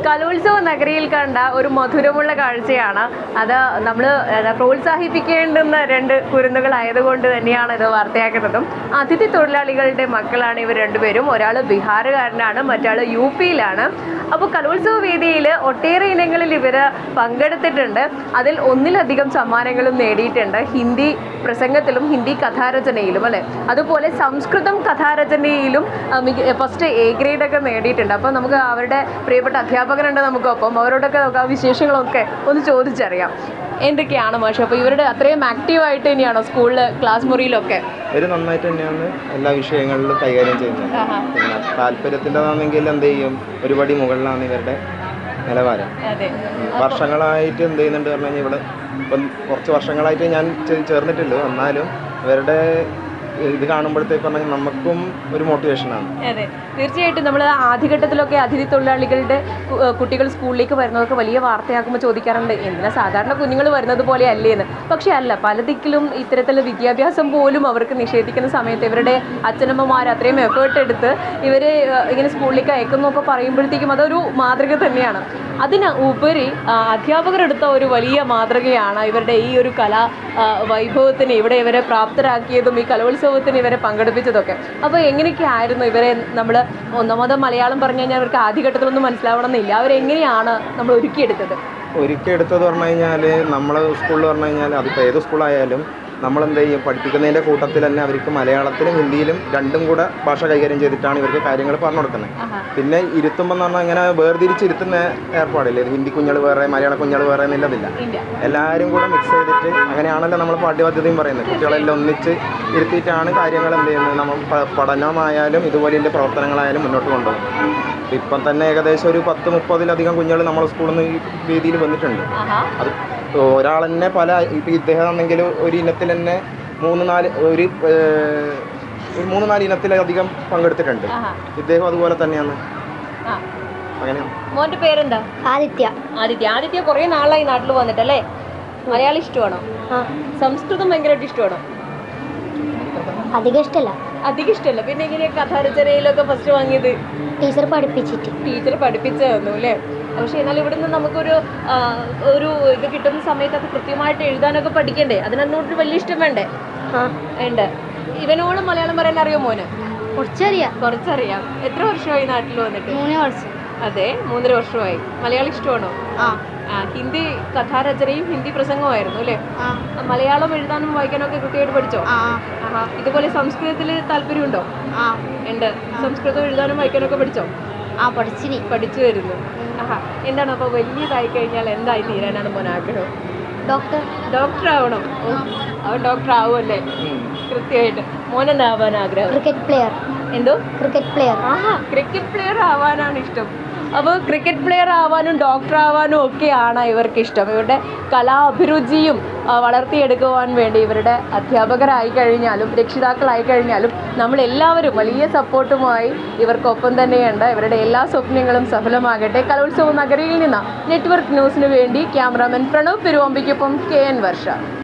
കലോത്സവ നഗരിയിൽ കണ്ട ഒരു മധുരമുള്ള കാഴ്ചയാണ് അത് നമ്മൾ പ്രോത്സാഹിപ്പിക്കേണ്ടുന്ന രണ്ട് കുരുന്നുകളായതുകൊണ്ട് തന്നെയാണ് ഇത് വാർത്തയാക്കുന്നതും അതിഥി തൊഴിലാളികളുടെ മക്കളാണ് ഇവർ രണ്ടുപേരും ഒരാൾ ബീഹാറുകാരനാണ് മറ്റാൾ യു പിയിലാണ് അപ്പോൾ കലോത്സവ വേദിയിൽ ഒട്ടേറെ ഇനങ്ങളിൽ ഇവർ പങ്കെടുത്തിട്ടുണ്ട് അതിൽ ഒന്നിലധികം സമ്മാനങ്ങളും നേടിയിട്ടുണ്ട് ഹിന്ദി പ്രസംഗത്തിലും ഹിന്ദി കഥാരചനയിലും അല്ലേ അതുപോലെ സംസ്കൃതം കഥാരചനയിലും ഫസ്റ്റ് എ ഗ്രേഡ് ഒക്കെ നേടിയിട്ടുണ്ട് അപ്പോൾ നമുക്ക് അവരുടെ പ്രിയപ്പെട്ട അധ്യാപകരുണ്ട് നമുക്കൊപ്പം അവരോടൊക്കെ നമുക്ക് ആ വിശേഷങ്ങളൊക്കെ ഒന്ന് ചോദിച്ചറിയാം എന്തൊക്കെയാണ് മാഷ് അപ്പോൾ ഇവരുടെ അത്രയും ആക്റ്റീവായിട്ട് തന്നെയാണോ സ്കൂളിൽ ക്ലാസ് മുറിയിലൊക്കെ ഇവർ നന്നായിട്ട് തന്നെയാണ് എല്ലാ വിഷയങ്ങളിലും കൈകാര്യം ചെയ്യുന്നത് ആഹാ. പിന്നെ താല്പര്യത്തിൻ്റെതാണെങ്കിൽ എന്ത് ചെയ്യും ഒരുപടി മുകളിലാണ് ഇവരുടെ നിലവാരം അതെ ഉം. വർഷങ്ങളായിട്ട് എന്ത് ചെയ്യുന്നുണ്ട് പറഞ്ഞു കഴിഞ്ഞാൽ ഇവിടെ ഇപ്പം കുറച്ച് വർഷങ്ങളായിട്ട് ഞാൻ ചേ- ചേർന്നിട്ടുള്ളൂ എന്നാലും ഇവരുടെ ഇത് കാണുമ്പോഴത്തേക്ക് പറഞ്ഞാൽ നമുക്കും ഒരു മോട്ടിവേഷനാണ് അതെ തീർച്ചയായിട്ടും നമ്മൾ ആദ്യഘട്ടത്തിലൊക്കെ അതിഥി തൊഴിലാളികളുടെ കു- ഏഹ് കുട്ടികൾ സ്കൂളിലേക്ക് വരുന്നതൊക്കെ വലിയ വാർത്തയാക്കുമ്പോൾ ചോദിക്കാറുണ്ട് എന്തിനാ സാധാരണ കുഞ്ഞുങ്ങൾ വരുന്നത് പോലെ അല്ലേ എന്ന് പക്ഷേ അല്ല പല ദിക്കിലും ഇത്തരത്തിലുള്ള വിദ്യാഭ്യാസം പോലും അവർക്ക് നിഷേധിക്കുന്ന സമയത്ത് ഇവരുടെ അച്ഛനമ്മമാർ അത്രയും എഫേർട്ട് എടുത്ത് ഇവരെ ഏഹ് ഇങ്ങനെ സ്കൂളിലേക്ക് അയക്കുന്നൊക്കെ പറയുമ്പോഴത്തേക്കും അതൊരു മാതൃക തന്നെയാണ് അതിന് ഉപരി ആ, അധ്യാപകരെടുത്ത ഒരു വലിയ മാതൃകയാണ് ഇവരുടെ ഈ ഒരു കലാ ആ, വൈഭവത്തിന് ഇവിടെ ഇവരെ പ്രാപ്തരാക്കിയതും ഈ കലോത്സവത്തിന് ഇവരെ പങ്കെടുപ്പിച്ചതൊക്കെ അപ്പോൾ എങ്ങനെയൊക്കെ ആയിരുന്നു ഇവരെ നമ്മൾ ഒന്നാമത് മലയാളം പറഞ്ഞു കഴിഞ്ഞാൽ അവർക്ക് ആദ്യഘട്ടത്തിലൊന്നും മനസ്സിലാവണമെന്നില്ല അവരെങ്ങനെയാണ് നമ്മൾ ഒരുക്കിയെടുത്തത് ഒരിക്കൽ എടുത്തത് പറഞ്ഞു കഴിഞ്ഞാൽ നമ്മൾ സ്കൂളിൽ പറഞ്ഞു കഴിഞ്ഞാൽ അതിപ്പോൾ ഏത് സ്കൂളായാലും നമ്മൾ എന്ത് ചെയ്യും പഠിപ്പിക്കുന്നതിൻ്റെ കൂട്ടത്തിൽ തന്നെ അവർക്ക് മലയാളത്തിലും ഹിന്ദിയിലും രണ്ടും കൂടെ ഭാഷ കൈകാര്യം ചെയ്തിട്ടാണ് ഇവർക്ക് കാര്യങ്ങൾ പറഞ്ഞു കൊടുക്കുന്നത് പിന്നെ ഇരുത്തുമ്പോൾ എന്ന് പറഞ്ഞാൽ ഇങ്ങനെ വേർതിരിച്ചിരുത്തുന്ന ഏർപ്പാടില്ല ഇത് ഹിന്ദി കുഞ്ഞുങ്ങൾ വേറെ മലയാള കുഞ്ഞുങ്ങൾ വേറെ എന്നുള്ളതില്ല ഇല്ല എല്ലാവരും കൂടെ മിക്സ് ചെയ്തിട്ട് അങ്ങനെയാണല്ലോ നമ്മൾ പാഠ്യപദ്ധതിയും പറയുന്നത് കുട്ടികളെല്ലാം ഒന്നിച്ച് ഇരുത്തിയിട്ടാണ് കാര്യങ്ങൾ എന്ത് ചെയ്യുന്നത് നമ്മൾ പ- പഠനമായാലും ഇതുപോലെയുള്ള പ്രവർത്തനങ്ങളായാലും മുന്നോട്ട് കൊണ്ടുപോകും ഇപ്പം തന്നെ ഏകദേശം ഒരു പത്ത് മുപ്പതിലധികം കുഞ്ഞുങ്ങൾ നമ്മളെ സ്കൂളിൽ നിന്ന് ഈ രീതിയിൽ വന്നിട്ടുണ്ട് ആഹാ അത് ഒരാൾ തന്നെ പല ഇപ്പം ഇദ്ദേഹം ആണെങ്കിൽ ഒരു ഇനത്തിൽ തന്നെ മൂന്ന് നാല് ഒരു ഏഹ്, ഒരു മൂന്ന് നാല് ഇനത്തിലധികം പങ്കെടുത്തിട്ടുണ്ട് ആഹാ ഇദ്ദേഹം അതുപോലെ തന്നെയാണ് ആ അങ്ങനെയാണ് മോൻ്റെ പേരെന്താ ആദിത്യ ആദിത്യ ആദിത്യ കുറേ നാളായി നാട്ടിൽ വന്നിട്ടല്ലേ മലയാളം ഇഷ്ടമാണോ ആ സംസ്കൃതം ഭയങ്കരമായിട്ട് ഇഷ്ടമാണോ അധികം ഇഷ്ടമല്ല അധികം ഇഷ്ടമല്ല പിന്നെ എങ്ങനെയാ കഥാരചനയിലൊക്കെ ഫസ്റ്റ് വാങ്ങിയത് ടീച്ചർ പഠിപ്പിച്ചിട്ട് ടീച്ചർ പഠിപ്പിച്ചു തന്നു അല്ലേ പക്ഷേ എന്നാൽ ഇവിടുന്ന് നമുക്കൊരു ആ, ഒരു ഇത് കിട്ടുന്ന സമയത്തൊക്കെ കൃത്യമായിട്ട് എഴുതാനൊക്കെ പഠിക്കണ്ടേ അതിനോട് വലിയ ഇഷ്ടം വേണ്ടേ ആ ഉണ്ട് ഇവനോട് മലയാളം പറയാൻ അറിയോ മോന് കുറച്ചറിയാം കുറച്ചറിയാം എത്ര വർഷമായി നാട്ടിൽ വന്നിട്ട് മൂന്ന് വർഷം അതെ മൂന്നര വർഷമായി മലയാളം ഇഷ്ടമാണോ ആ ആ ഹിന്ദി കഥാരചനയും ഹിന്ദി പ്രസംഗമായിരുന്നു അല്ലേ ആ മലയാളം എഴുതാനും വായിക്കാനും ഒക്കെ കൃത്യമായിട്ട് പഠിച്ചോ ആ ആഹാ ഇതുപോലെ സംസ്കൃതത്തിൽ താല്പര്യമുണ്ടോ ആ ഉണ്ട് സംസ്കൃതം എഴുതാനും വായിക്കാനും ഒക്കെ പഠിച്ചോ ആ പഠിച്ചിനി പഠിച്ചു വരുന്നു ആഹാ എന്താണ് അപ്പോൾ വലിയതായി കഴിഞ്ഞാൽ എന്തായി തീരാനാണ് മോൻ ആഗ്രഹം ഡോക്ടർ ഡോക്ടർ ആവണം ഓ, അവൻ ഡോക്ടർ ആവുമല്ലേ കൃത്യമായിട്ട് മോൻ എന്താ ആവാൻ ആഗ്രഹം ക്രിക്കറ്റ് പ്ലെയർ എന്തോ ക്രിക്കറ്റ് പ്ലെയർ ആഹാ ക്രിക്കറ്റ് പ്ലെയർ ആവാനാണ് ഇഷ്ടം അപ്പോൾ ക്രിക്കറ്റ് പ്ലെയർ ആവാനും ഡോക്ടർ ആവാനും ഒക്കെയാണ് ഇവർക്ക് ഇഷ്ടം ഇവരുടെ കലാഭിരുചിയും ആ, വളർത്തിയെടുക്കുവാൻ വേണ്ടി ഇവരുടെ അധ്യാപകരായി കഴിഞ്ഞാലും രക്ഷിതാക്കളായി കഴിഞ്ഞാലും നമ്മളെല്ലാവരും വലിയ സപ്പോർട്ടുമായി ഇവർക്കൊപ്പം തന്നെയുണ്ട് ഇവരുടെ എല്ലാ സ്വപ്നങ്ങളും സഫലമാകട്ടെ കലോത്സവ നഗരിയിൽ നിന്ന് നെറ്റ്വർക്ക് ന്യൂസിന് വേണ്ടി ക്യാമറാമാൻ പ്രണവ് പെരുവമ്പിക്കൊപ്പം കെ എൻ വർഷ